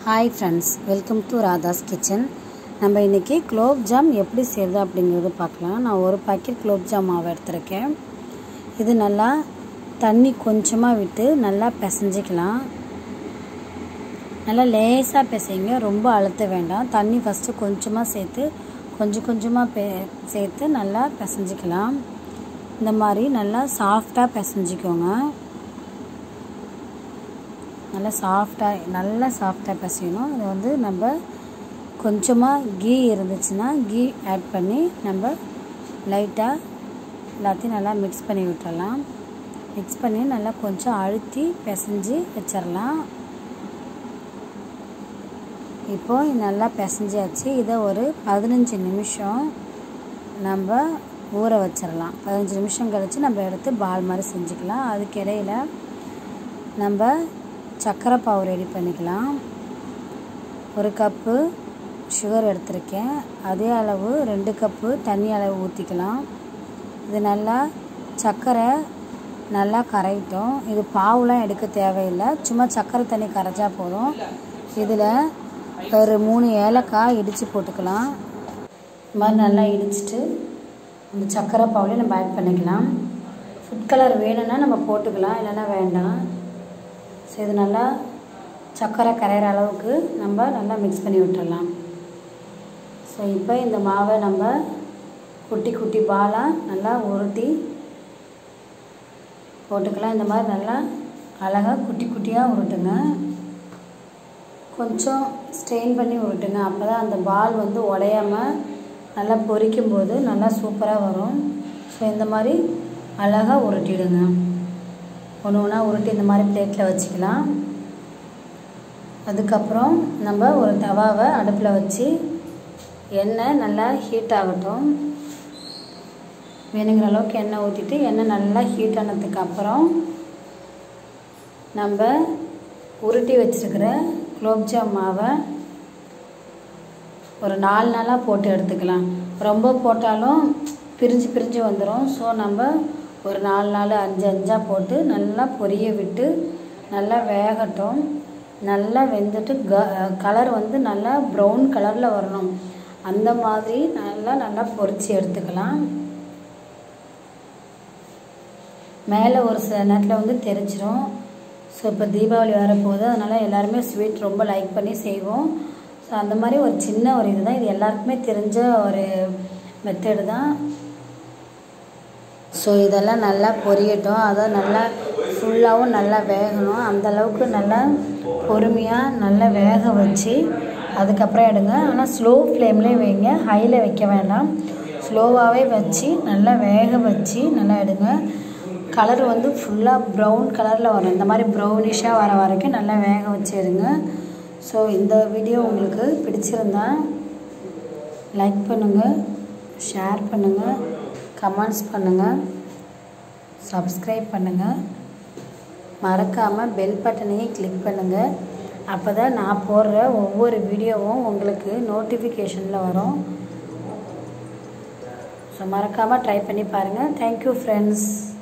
hi friends welcome to Radha's kitchen நம்ம இன்றைக்கி gulab jam எப்படி செய்கிறது அப்படிங்கிறது பார்க்கலாம் நான் ஒரு பாக்கெட் குலோப் ஜாம் மாவு எடுத்திருக்கேன் இது நல்லா தண்ணி கொஞ்சமாக விட்டு நல்லா பிசைஞ்சிக்கலாம் நல்லா லேசாக பிசைங்க ரொம்ப அழுத்த வேண்டாம் தண்ணி ஃபஸ்ட்டு கொஞ்சமாக சேர்த்து கொஞ்சம் கொஞ்சமாக பெ சேர்த்து நல்லா பிசைஞ்சிக்கலாம் இந்த மாதிரி நல்லா சாஃப்டாக பிசைஞ்சிக்கோங்க நல்லா சாஃப்டாக நல்லா சாஃப்டாக பிசையணும் இது வந்து நம்ம கொஞ்சமாக கீ இருந்துச்சுன்னா கீ ஆட் பண்ணி நம்ம லைட்டாக எல்லாத்தையும் நல்லா மிக்ஸ் பண்ணி விட்டுறலாம் மிக்ஸ் பண்ணி நல்லா கொஞ்சம் அழுத்தி பிசைஞ்சு வச்சிடலாம் இப்போ நல்லா பிசைஞ்சாச்சு இதை ஒரு பதினஞ்சு நிமிஷம் நம்ம ஊற வச்சிடலாம் பதினஞ்சு நிமிஷம் கழித்து நம்ம எடுத்து பால் மாதிரி செஞ்சுக்கலாம் அதுக்கு இடையில் நம்ம சர்க்கரை பாவு ரெடி பண்ணிக்கலாம் ஒரு கப்பு சுகர் எடுத்திருக்கேன் அதே அளவு ரெண்டு கப்பு தண்ணி அளவு ஊற்றிக்கலாம் இது நல்லா சர்க்கரை நல்லா கரையிட்டோம் இது பாவுலாம் எடுக்க தேவையில்லை சும்மா சர்க்கரை தண்ணி கரைச்சா போதும் இதில் ஒரு மூணு ஏலக்காய் இடித்து போட்டுக்கலாம் இது மாதிரி நல்லா இடிச்சிட்டு இந்த சர்க்கரை பாவுலேயே நம்ம ஆட் பண்ணிக்கலாம் ஃபுட் கலர் வேணும்னா நம்ம போட்டுக்கலாம் இல்லைன்னா வேண்டாம் ஸோ இது நல்லா சர்க்கரை கரையிற அளவுக்கு நம்ம நல்லா மிக்ஸ் பண்ணி விட்டுடலாம் ஸோ இப்போ இந்த மாவை நம்ம குட்டி குட்டி பாலாக நல்லா உருட்டி போட்டுக்கலாம் இந்த மாதிரி நல்லா அழகாக குட்டி குட்டியாக உருட்டுங்க கொஞ்சம் ஸ்ட்ரெயின் பண்ணி உருட்டுங்க அப்போ தான் அந்த பால் வந்து உடையாமல் நல்லா பொரிக்கும் போது நல்லா சூப்பராக வரும் ஸோ இந்த மாதிரி அழகாக உருட்டிடுங்க ஒன்று ஒன்றா உருட்டி இந்த மாதிரி பிளேட்டில் வச்சுக்கலாம் அதுக்கப்புறம் நம்ம ஒரு தவாவை அடுப்பில் வச்சு எண்ணெய் நல்லா ஹீட் ஆகட்டும் வேணுங்கிற அளவுக்கு எண்ணெய் ஊற்றிட்டு எண்ணெய் நல்லா ஹீட் ஆனதுக்கு அப்புறம் நம்ம உருட்டி வச்சுருக்கிற குலோப்ஜாம் மாவை ஒரு நாலு நாளாக போட்டு எடுத்துக்கலாம் ரொம்ப போட்டாலும் பிரிஞ்சு பிரிஞ்சு வந்துடும் ஸோ நம்ம ஒரு நாலு நாள் அஞ்சு அஞ்சாக போட்டு நல்லா பொரிய விட்டு நல்லா வேகட்டும் நல்லா வெந்துட்டு க கலர் வந்து நல்லா ப்ரௌன் கலரில் வரணும் அந்த மாதிரி நல்லா நல்லா பொரித்து எடுத்துக்கலாம் மேலே ஒரு சில நேரத்தில் வந்து தெரிச்சிடும் ஸோ இப்போ தீபாவளி வரப்போகுது அதனால் எல்லாருமே ஸ்வீட் ரொம்ப லைக் பண்ணி செய்வோம் ஸோ அந்த மாதிரி ஒரு சின்ன ஒரு இது தான் இது எல்லாருக்குமே தெரிஞ்ச ஒரு மெத்தடு தான் ஸோ இதெல்லாம் நல்லா பொரியட்டும் அதை நல்லா ஃபுல்லாகவும் நல்லா வேகணும் அந்தளவுக்கு நல்லா பொறுமையாக நல்லா வேக வச்சு அதுக்கப்புறம் எடுங்க ஆனால் ஸ்லோ ஃப்ளேம்லேயே வைங்க ஹையில் வைக்க வேண்டாம் ஸ்லோவாகவே வச்சு நல்லா வேக வச்சு நல்லா எடுங்க கலர் வந்து ஃபுல்லாக ப்ரௌன் கலரில் வரும் இந்த மாதிரி ப்ரௌனிஷாக வர வரைக்கும் நல்லா வேக வச்சு எடுங்க ஸோ இந்த வீடியோ உங்களுக்கு பிடிச்சிருந்தா லைக் பண்ணுங்கள் ஷேர் பண்ணுங்கள் கமெண்ட்ஸ் பண்ணுங்கள் சப்ஸ்கிரைப் பண்ணுங்கள் மறக்காமல் பெல் பட்டனையும் கிளிக் பண்ணுங்கள் அப்போ தான் நான் போடுற ஒவ்வொரு வீடியோவும் உங்களுக்கு நோட்டிஃபிகேஷனில் வரும் ஸோ மறக்காமல் ட்ரை பண்ணி பாருங்கள் தேங்க்யூ ஃப்ரெண்ட்ஸ்